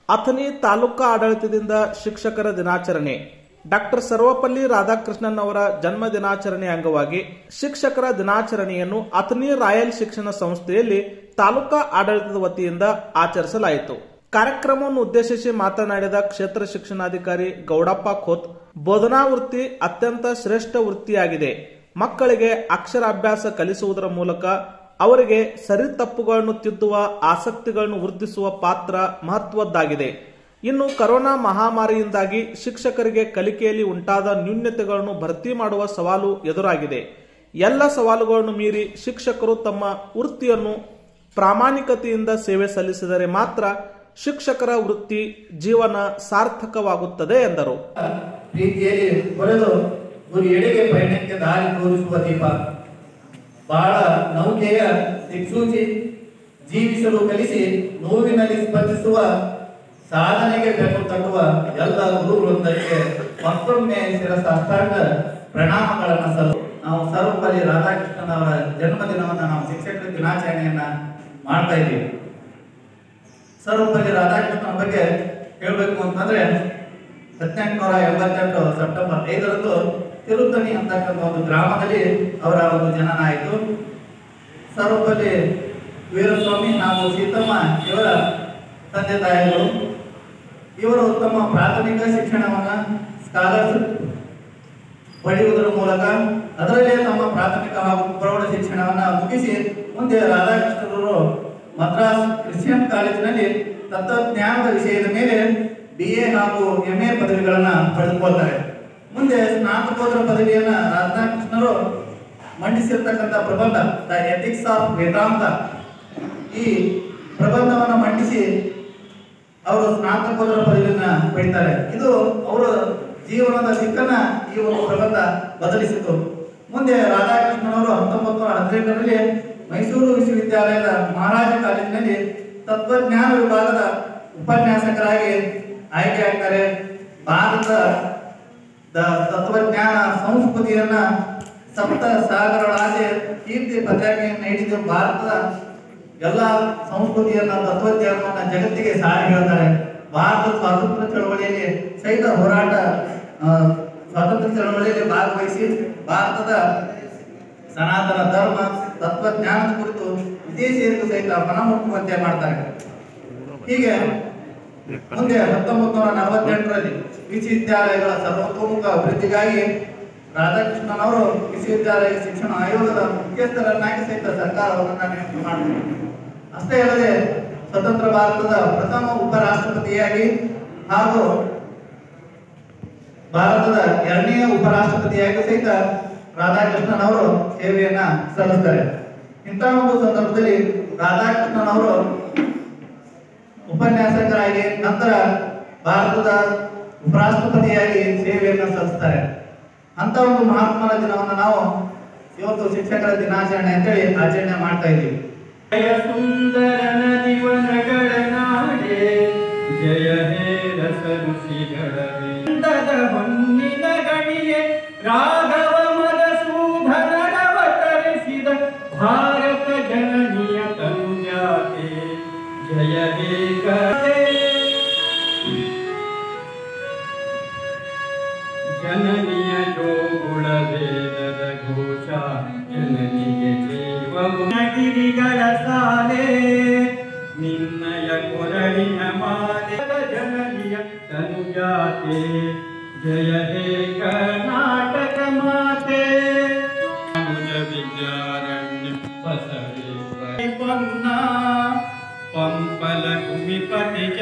ಅಥಣಿ ತಾಲೂಕಾ ಆಡಳಿತದಿಂದ ಶಿಕ್ಷಕರ ದಿನಾಚರಣೆ ಡಾಕ್ಟರ್ ಸರ್ವಪಲ್ಲಿ ರಾಧಾಕೃಷ್ಣನ್ ಅವರ ಜನ್ಮ ದಿನಾಚರಣೆ ಅಂಗವಾಗಿ ಶಿಕ್ಷಕರ ದಿನಾಚರಣೆಯನ್ನು ಅಥಣಿ ರಾಯಲ್ ಶಿಕ್ಷಣ ಸಂಸ್ಥೆಯಲ್ಲಿ ತಾಲೂಕಾ ಆಡಳಿತದ ವತಿಯಿಂದ ಆಚರಿಸಲಾಯಿತು ಕಾರ್ಯಕ್ರಮವನ್ನು ಉದ್ದೇಶಿಸಿ ಮಾತನಾಡಿದ ಕ್ಷೇತ್ರ ಶಿಕ್ಷಣಾಧಿಕಾರಿ ಗೌಡಪ್ಪ ಖೋತ್ ಬೋಧನಾ ವೃತ್ತಿ ಅತ್ಯಂತ ಶ್ರೇಷ್ಠ ವೃತ್ತಿಯಾಗಿದೆ ಮಕ್ಕಳಿಗೆ ಅಕ್ಷರಾಭ್ಯಾಸ ಕಲಿಸುವುದರ ಮೂಲಕ ಅವರಿಗೆ ಸರಿ ತಪ್ಪುಗಳನ್ನು ತಿದ್ದುವ ಆಸಕ್ತಿಗಳನ್ನು ವೃದ್ಧಿಸುವ ಪಾತ್ರ ಮಹತ್ವದ್ದಾಗಿದೆ ಇನ್ನು ಕರೋನಾ ಮಹಾಮಾರಿಯಿಂದಾಗಿ ಶಿಕ್ಷಕರಿಗೆ ಕಲಿಕೆಯಲ್ಲಿ ಉಂಟಾದ ನ್ಯೂನ್ಯತೆಗಳನ್ನು ಭರ್ತಿ ಮಾಡುವ ಸವಾಲು ಎದುರಾಗಿದೆ ಎಲ್ಲ ಸವಾಲುಗಳನ್ನು ಮೀರಿ ಶಿಕ್ಷಕರು ತಮ್ಮ ವೃತ್ತಿಯನ್ನು ಪ್ರಾಮಾಣಿಕತೆಯಿಂದ ಸೇವೆ ಸಲ್ಲಿಸಿದರೆ ಮಾತ್ರ ಶಿಕ್ಷಕರ ವೃತ್ತಿ ಜೀವನ ಸಾರ್ಥಕವಾಗುತ್ತದೆ ಎಂದರು ಪ್ರೀತಿಯಲ್ಲಿ ಹೊರೆದು ಗುರಿ ಎಡೆಗೆ ಪಯಣಕ್ಕೆ ದಾರಿ ತೋರಿಸುವ ದೀಪ ಬಹಳ ನೌಕೆಯ ದಿಕ್ಸೂಚಿ ಜೀವಿಸಲು ಕಲಿಸಿ ನೋವಿನಲ್ಲಿ ಸ್ಪಂದಿಸುವ ಸಾಧನೆಗೆ ಬೆನ್ನು ತಟ್ಟುವ ಎಲ್ಲ ಗುರು ವೃಂದಕ್ಕೆ ಮತ್ತೊಮ್ಮೆ ಶಿರಸಾಷ್ಟಾಂಗ ಪ್ರಣಾಮಗಳನ್ನು ಸಲ್ಲ ನಾವು ಸರ್ವಪಲ್ಲಿ ರಾಧಾಕೃಷ್ಣನ್ ಅವರ ಜನ್ಮದಿನವನ್ನು ನಾವು ಶಿಕ್ಷಕರ ದಿನಾಚರಣೆಯನ್ನ ಮಾಡ್ತಾ ಇದ್ದೀವಿ ಸರ್ವಪಲ್ಲಿ ರಾಧಾಕೃಷ್ಣನ ಬಗ್ಗೆ ಹೇಳಬೇಕು ಅಂತಂದ್ರೆ ಹದಿನೆಂಟುನೂರ ಎಂಬತ್ತೆಂಟು ಸೆಪ್ಟೆಂಬರ್ ಐದರಂದು ತಿರುತ್ತಣಿ ಅಂತಕ್ಕಂಥ ಒಂದು ಗ್ರಾಮದಲ್ಲಿ ಅವರ ಒಂದು ಜನನ ಆಯಿತು ಸರ್ವಪಲ್ಲಿ ವೀರಸ್ವಾಮಿ ಹಾಗೂ ಸೀತಮ್ಮ ಇವರ ತಂದೆ ತಾಯಿಗಳು ಇವರು ತಮ್ಮ ಪ್ರಾಥಮಿಕ ಶಿಕ್ಷಣವನ್ನ ಸ್ಕಾಲರ್ಶಿಪ್ ಪಡೆಯುವುದರ ಮೂಲಕ ಅದರಲ್ಲೇ ತಮ್ಮ ಪ್ರಾಥಮಿಕ ಹಾಗೂ ಪ್ರೌಢ ಶಿಕ್ಷಣವನ್ನ ಮುಗಿಸಿ ಮುಂದೆ ರಾಧಾಕೃಷ್ಣರವರು ಮದ್ರಾಸ್ ಕ್ರಿಶ್ಚಿಯನ್ ಕಾಲೇಜಿನಲ್ಲಿ ತತ್ವಜ್ಞಾನದ ವಿಷಯದ ಮೇಲೆ ಬಿ ಎ ಹಾಗೂ ಎಂ ಎ ಪದವಿಗಳನ್ನ ಪಡೆದುಕೊಳ್ತಾರೆ ಮುಂದೆ ಸ್ನಾತಕೋತ್ತರ ಪದವಿಯನ್ನ ರಾಧಾಕೃಷ್ಣರು ಮಂಡಿಸಿರ್ತಕ್ಕಂಥ ಪ್ರಬಂಧ ದ ಎಥಿಕ್ಸ್ ಆಫ್ ವೇದಾಂತ ಈ ಪ್ರಬಂಧವನ್ನ ಮಂಡಿಸಿ ಅವರು ಸ್ನಾತಕೋತ್ತರ ಪದವಿಯನ್ನ ಪಡಿತಾರೆ ಇದು ಅವರ ಜೀವನದ ದಿಕ್ಕನ್ನ ಈ ಒಂದು ಪ್ರಬಂಧ ಬದಲಿಸಿತು ಮುಂದೆ ರಾಧಾಕೃಷ್ಣನವರು ಹತ್ತೊಂಬತ್ತು ನೂರ ಹದಿನೆಂಟರಲ್ಲಿ ಮೈಸೂರು ವಿಶ್ವವಿದ್ಯಾಲಯದ ಮಹಾರಾಜ ಕಾಲೇಜಿನಲ್ಲಿ ತತ್ವಜ್ಞಾನ ವಿಭಾಗದ ಉಪನ್ಯಾಸಕರಾಗಿ ಆಯ್ಕೆ ಆಗ್ತಾರೆ ಭಾರತ ತತ್ವಜ್ಞಾನ ಸಂಸ್ಕೃತಿಯನ್ನ ಸಪ್ತ ಸಾಗರಗಳಾಚೆ ಕೀರ್ತಿ ಪತಾಕೆಯನ್ನು ಹಿಡಿದು ಭಾರತದ ಎಲ್ಲ ಸಂಸ್ಕೃತಿಯನ್ನ ತತ್ವಜ್ಞಾನವನ್ನ ಜಗತ್ತಿಗೆ ಸಾರಿ ಹೇಳ್ತಾರೆ ಭಾರತದ ಸ್ವಾತಂತ್ರ್ಯ ಚಳವಳಿಯಲ್ಲಿ ಸಹಿತ ಹೋರಾಟ ಆ, ಸ್ವಾತಂತ್ರ್ಯ ಚಳವಳಿಯಲ್ಲಿ ಭಾಗವಹಿಸಿ ಭಾರತದ ಸನಾತನ ಧರ್ಮ ತತ್ವಜ್ಞಾನದ ಕುರಿತು ವಿದೇಶಿಯರಿಗೂ ಸಹಿತ ಮನಮುಟ್ಟುವಂತೆ ಮಾಡ್ತಾರೆ ಹೀಗೆ ಮುಂದೆ ಹತ್ತೊಂಬತ್ತು ನೂರ ನಲವತ್ತೆಂಟರಲ್ಲಿ ವಿಶ್ವವಿದ್ಯಾಲಯಗಳ ಸರ್ವತೋಮುಖ ಅಭಿವೃದ್ಧಿಗಾಗಿ ರಾಧಾಕೃಷ್ಣನ್ ಅವರು ವಿಶ್ವವಿದ್ಯಾಲಯ ಶಿಕ್ಷಣ ಆಯೋಗದ ಮುಖ್ಯಸ್ಥರನ್ನಾಗಿ ಸಹಿತ ಸರ್ಕಾರವನ್ನ ನೇಮಕ ಮಾಡಿದರು ಅಷ್ಟೇ ಅಲ್ಲದೆ ಸ್ವತಂತ್ರ ಭಾರತದ ಪ್ರಥಮ ಉಪರಾಷ್ಟ್ರಪತಿಯಾಗಿ ಹಾಗೂ ಭಾರತದ ಎರಡನೆಯ ಉಪರಾಷ್ಟ್ರಪತಿಯಾಗಿ ಸಹಿತ ರಾಧಾಕೃಷ್ಣನ್ ಅವರು ಸೇವೆಯನ್ನ ಸಲ್ಲಿಸ್ತಾರೆ ಇಂತಹ ಒಂದು ಸಂದರ್ಭದಲ್ಲಿ ರಾಧಾಕೃಷ್ಣನ್ ಅವರು ಉಪನ್ಯಾಸಕರಾಗಿ ನಂತರ ಭಾರತದ ಉಪರಾಷ್ಟ್ರಪತಿಯಾಗಿ ಸೇವೆಯನ್ನು ಸಲ್ಲಿಸ್ತಾರೆ ಅಂತ ಒಂದು ಮಹಾತ್ಮನ ದಿನವನ್ನು ನಾವು ಇವತ್ತು ಶಿಕ್ಷಕರ ದಿನಾಚರಣೆ ಅಂತೇಳಿ ಆಚರಣೆ ಮಾಡ್ತಾ ಇದ್ದೀವಿ ಜಯ ಸುಂದರ ನದಿವನಗಳ ನಾಡೆ ಜಯ ಹೇ ರಸ ಋಷಿಗಳವೇ ಅಂದದ ಹೊನ್ನಿನ ಗಣಿಯೇ ರಾಘವ ಮಧುಸೂದನವತರಿಸಿದ ಭಾರತ ಜನನಿಯ ತನುಜಾತೆ ಜಯ ಹೇ ಕತೆ ಜನನಿಯ ಜೋಗುಳ ವೇದದ ಘೋಷ ಜನನಿಗೆ ಜೀವಗಿರಿಗಳ ಸಾಲೆ ನಿನ್ನಯ ಕೊರಳಿನ ಮಾಲೆ ಜನನಿಯ ತನುಜಾತೆ ಜಯ ಹೇ ಕರ್ನಾಟಕ ಮಾತೆ ಅನುಜ ವಿದ್ಯಾರಣ್ಯ ಬಸವೇಶ್ವರ ಪನ್ನ ಪಂಪಲ ಕುಮಿಪತಿ